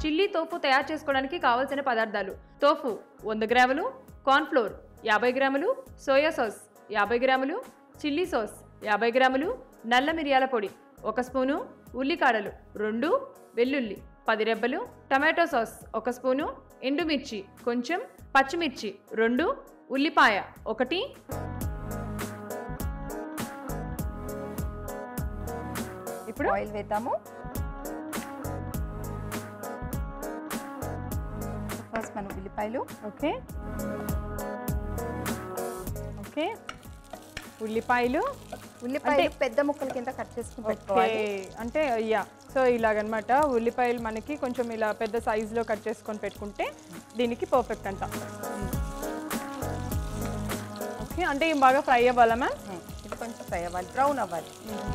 Chilli tofu తయారు చేసుకోవడానికి కావలసిన పదార్థాలు తోఫు వంద గ్రాములు కార్న్ఫ్లోర్ యాభై గ్రాములు సోయా సాస్ యాభై గ్రాములు చిల్లీ సాస్ యాభై గ్రాములు నల్ల మిరియాల పొడి ఒక స్పూను ఉల్లికాడలు రెండు వెల్లుల్లి పది రెబ్బలు టమాటో సాస్ ఒక స్పూను ఎండుమిర్చి కొంచెం పచ్చిమిర్చి రెండు ఉల్లిపాయ ఒకటి ఇప్పుడు ఆయిల్ వేద్దాము ఫస్ట్ మనం ఉల్లిపాయలు ఓకే ఓకే ఉల్లిపాయలు ఉల్లిపాయలు పెద్ద ముక్కల కింద కట్ చేసుకుని ఓకే పెట్టుకోవాలి అంటే యా సో ఇలాగనమాట ఉల్లిపాయలు మనకి కొంచెం ఇలా పెద్ద సైజులో కట్ చేసుకొని పెట్టుకుంటే దీనికి పర్ఫెక్ట్ అంట ఓకే అంటే ఇవి బాగా ఫ్రై అవ్వాలా మ్యామ్ ఉమ్, ఇది కొంచెం ఫ్రై అవ్వాలి బ్రౌన్ అవ్వాలి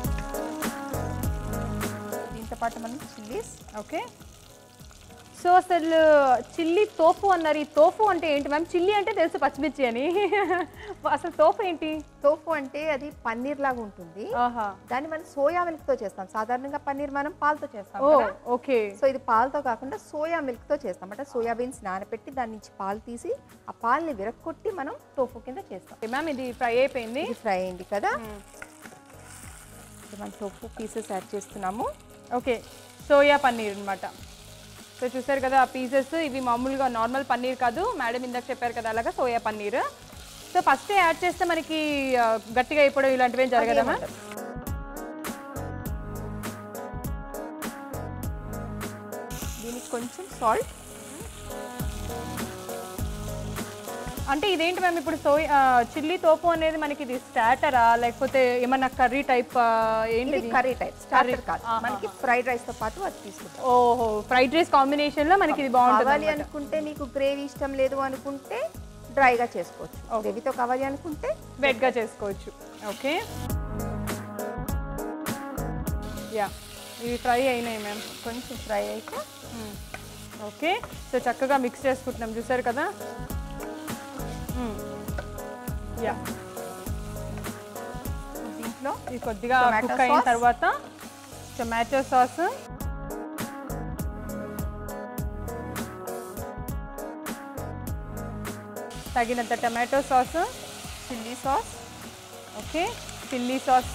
దీంతో పాటు మనం చిల్లీస్ ఓకే సో అసలు చిల్లీ తోఫు అన్నారు ఈ తోఫు అంటే ఏంటి మ్యామ్ చిల్లీ అంటే తెలుసు పచ్చిమిర్చి అని అసలు తోఫు ఏంటి టోఫు అంటే అది పన్నీర్ లాగా ఉంటుంది ఆహా దాన్ని మనం సోయా మిల్క్ తో చేస్తాం సాధారణంగా పన్నీర్ మనం పాలతో చేస్తాం ఓ కదా ఓకే సో ఇది పాలతో కాకుండా సోయా మిల్క్ తో చేస్తాం అంటే సోయా బీన్స్ నానబెట్టి దాని నుంచి పాలు తీసి ఆ పాలని విరక్కొట్టి మనం టోఫు కింద చేస్తాం మ్యామ్ ఇది ఫ్రై అయిపోయింది ఇది ఫ్రై అయింది కదా ఇప్పుడు మనం టోఫు పీసెస్ యాడ్ చేస్తున్నాము ఓకే సోయా పన్నీర్ అన్నమాట సో చూసారు కదా ఆ పీసెస్ ఇవి మామూలుగా నార్మల్ పన్నీర్ కాదు మేడం ఇందాక చెప్పారు కదా అలాగా soya paneer so first add చేస్తే మనకి ఆ, గట్టిగా అయిపోవడం ఇలాంటివి ఏం జరగదమ్మా అదేం దీనికి కొంచెం సాల్ట్ అంటే ఇదేంటి మ్యామ్ ఇప్పుడు సోయా చిల్లీ తోపు అనేది మనకి ఇది స్టార్టరా లేకపోతే ఏమన్నా కర్రీ టైప్ ఏంటి ఇది కర్రీ టైప్ స్టార్టర్ కాదు మనకి ఫ్రైడ్ రైస్ తో పాటు అది తీసుకుంటాం ఓహో ఫ్రైడ్ రైస్ కాంబినేషన్ లో మనకి ఇది బాగుంటుంది కావాలి అనుకుంటే మీకు గ్రేవీ ఇష్టం లేదు అనుకుంటే డ్రైగా చేసుకోవచ్చు గ్రేవీతో కావాలి అనుకుంటే వెట్ గా చేసుకోవచ్చు ఓకే యా ఇవి ఫ్రై అయినాయి మ్యామ్ కొంచెం ఫ్రై అయితే ఓకే సో చక్కగా మిక్స్ చేసుకుంటున్నాం చూసారు కదా యా దీంట్లో ఇది కొద్దిగా Tomato కుక్ అయిన sauce. తర్వాత టొమాటో సాస్ తగినంత tomato sauce chilli sauce okay chilli sauce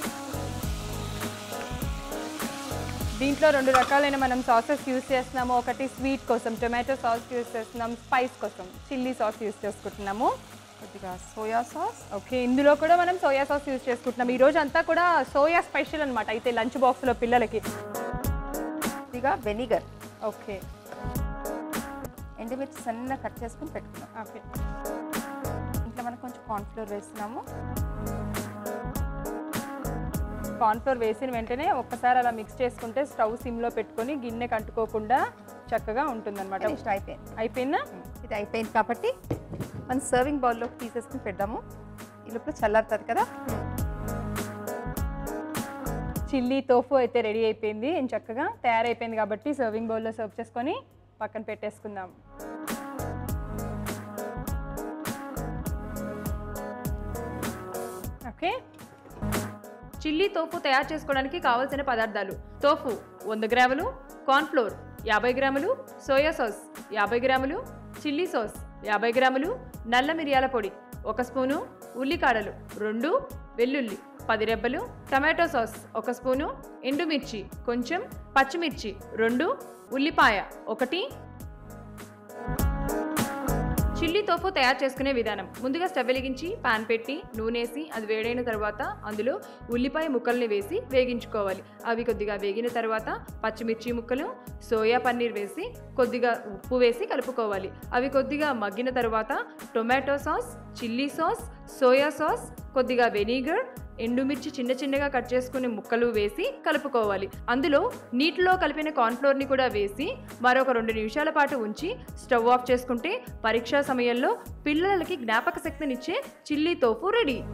దీంట్లో రెండు రకాలైన మనం సాసెస్ యూస్ చేస్తున్నాము ఒకటి స్వీట్ కోసం టొమాటో సాస్ యూస్ చేస్తున్నాం స్పైస్ కోసం చిల్లీ సాస్ యూస్ చేసుకుంటున్నాము కొద్దిగా సోయా సాస్ ఓకే ఇందులో కూడా మనం సోయా సాస్ యూస్ చేసుకుంటున్నాం ఈ రోజు అంతా కూడా సోయా స్పెషల్ అన్నమాట అయితే లంచ్ బాక్స్లో పిల్లలకి కొద్దిగా వెనిగర్ ఓకే ఎండుమిర్చి సన్న కట్ చేసుకుని పెట్టుకున్నాం ఓకే ఇంట్లో మనం కొంచెం కార్న్ఫ్లోర్ వేస్తున్నాము కార్న్ఫ్లోర్ వేసిన వెంటనే ఒక్కసారి అలా మిక్స్ చేసుకుంటే స్టవ్ సిమ్లో పెట్టుకొని గిన్నె కంటుకోకుండా చక్కగా ఉంటుందన్నమాట ఫినిష్డ్ అయిపోయింది అయిపోయిందా ఇది అయిపోయింది కాబట్టి మనం సర్వింగ్ బౌల్లో తీసేసుకుని పెడదాము ఈ లోపల చల్లారుతుంది కదా చిల్లీ తోఫు అయితే రెడీ అయిపోయింది ఏం చక్కగా తయారైపోయింది కాబట్టి సర్వింగ్ బౌల్లో సర్వ్ చేసుకొని పక్కన పెట్టేసుకుందాం ఓకే చిల్లీ తోఫు తయారు చేసుకోవడానికి కావలసిన పదార్థాలు తోఫు వంద గ్రాములు కార్న్ఫ్లోర్ యాభై గ్రాములు సోయా సాస్ యాభై గ్రాములు చిల్లీ సాస్ యాభై గ్రాములు నల్ల మిరియాల పొడి ఒక స్పూను ఉల్లికాడలు రెండు వెల్లుల్లి పది రెబ్బలు టమాటో సాస్ ఒక స్పూను ఎండుమిర్చి కొంచెం పచ్చిమిర్చి రెండు ఉల్లిపాయ ఒకటి చిల్లీ తోఫు తయారు చేసుకునే విధానం ముందుగా స్టవ్ వెలిగించి పాన్ పెట్టి నూనెసి అది వేడైన తర్వాత అందులో ఉల్లిపాయ ముక్కల్ని వేసి వేగించుకోవాలి అవి కొద్దిగా వేగిన తర్వాత పచ్చిమిర్చి ముక్కలు సోయా పన్నీర్ వేసి కొద్దిగా ఉప్పు వేసి కలుపుకోవాలి అవి కొద్దిగా మగ్గిన తర్వాత tomato sauce chilli sauce soya sauce కొద్దిగా వెనిగర్ ఎండుమిర్చి చిన్న చిన్నగా కట్ చేసుకుని ముక్కలు వేసి కలుపుకోవాలి అందులో నీటిలో కలిపిన కార్న్ఫ్లోర్ని కూడా వేసి మరొక రెండు నిమిషాల పాటు ఉంచి స్టవ్ ఆఫ్ చేసుకుంటే పరీక్షా సమయంలో పిల్లలకి జ్ఞాపక శక్తినిచ్చే చిల్లీ తోఫు రెడీ